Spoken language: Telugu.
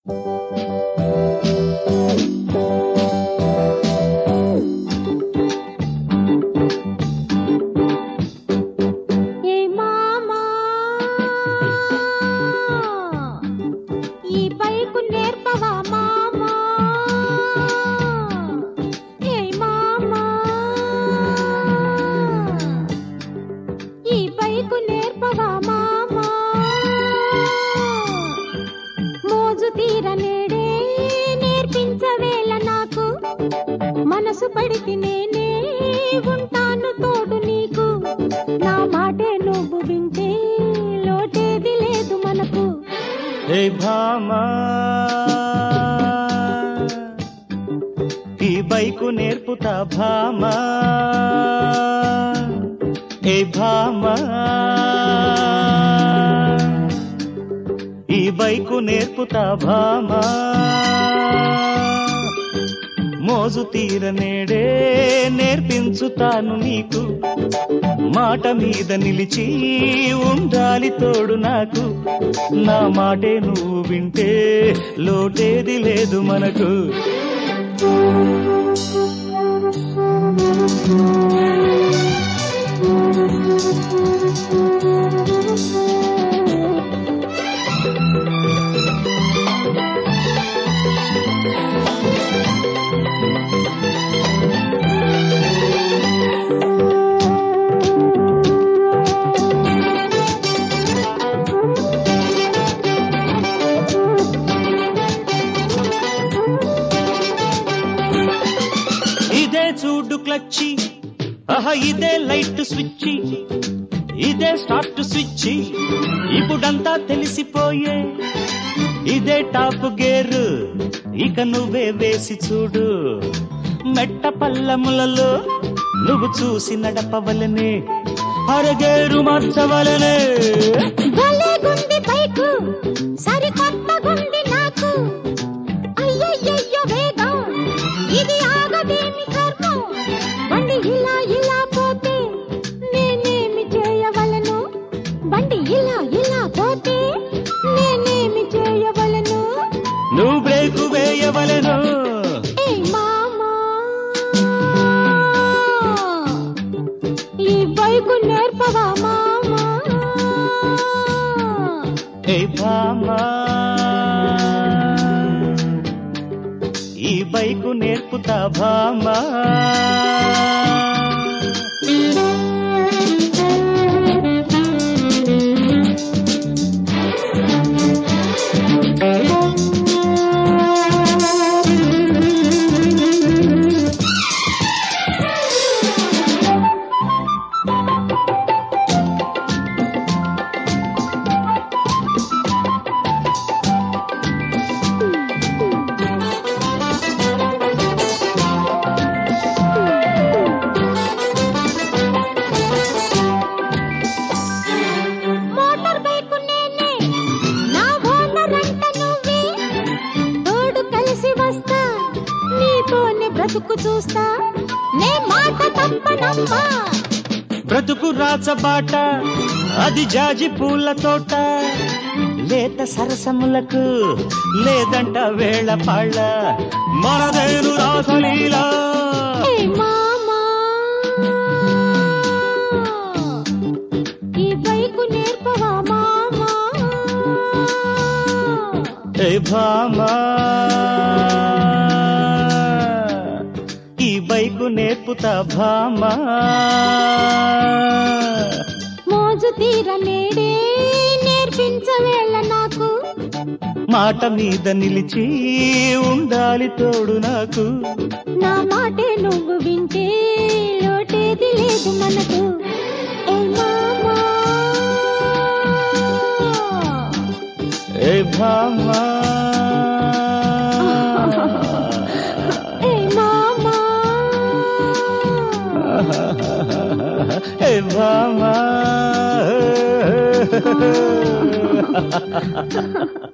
ఏ మామా ఈ బైకు నేర్పవా మామా ఏ మామా ఈ బైకు నేర్పవా మామా మోజు తీర నేడే నేర్పించవేళ నాకు మనసు పడితే నేనే ఉంటాను తోడు నీకు నా మాటే నువ్వు వింటే లోటేది లేదు మనకు హే భామా ఈ బైకు నేర్పుతా భామా ఏ భామా ఈ బైకు నేర్పుతా భామా మోజు తీర నేడే నేర్పించుతాను నీకు మాట మీద నిలిచి ఉండాలి తోడు నాకు నా మాటే నువ్వు వింటే లోటేది లేదు మనకు ఇదే చూడు క్లచ్చి ఆహ ఇదే లైట్ స్విచ్ ఇదే స్టార్ట్ స్విచ్ ఇప్పుడంతా తెలిసిపోయే ఇదే టాప్ గేర్ ఇక నువ్వే వేసి చూడు మెట్ట పల్లములలో నువ్వు చూసి నడపవలనే అరగేరు మార్చవలనే భలే గుంది బైకు సరికొత్త గుంది నాకు అయ్యయ్యయ్యో వేగం ఇది ఆగదేమి కర్మం బండి ఇలా ఇలా పోతే నేనేమి చేయవలను బండి ఇలా ఇలా పోతే నేనేమి చేయవలను నువ్వు బ్రేకు వేయవలెను ఏ మామా ఈ బైకు నేర్పవా మామా ఏ భామా ఈ బైకు నేర్పుతా భామా మోటార్ బైకు నేనే నా ఓనర్ అంట నువ్వే తోడు కలిసి వస్తా నీతోనే బ్రతుకు చూస్తా నే మాట తప్పనమ్మా బ్రతుకు రాచబాట అది జాజి పూల తోట లేత సరసములకు లేదంట వేళ పాళ్ళ మనదేను రాసలీలా ఏ మామా ఈ బైకు నేర్పవా మామా ఏ భామా ఈ బైకు నేర్పుతా భామా మోజు తీర నేడే నేర్పించవేళ నాకు మాట మీద నిలిచి ఉండాలి తోడు నాకు నా మాటే నువ్వు వింటే లోటేది లేదు మనకు ఏ మామా ఏ భామా ఏ మామా ఏ భామా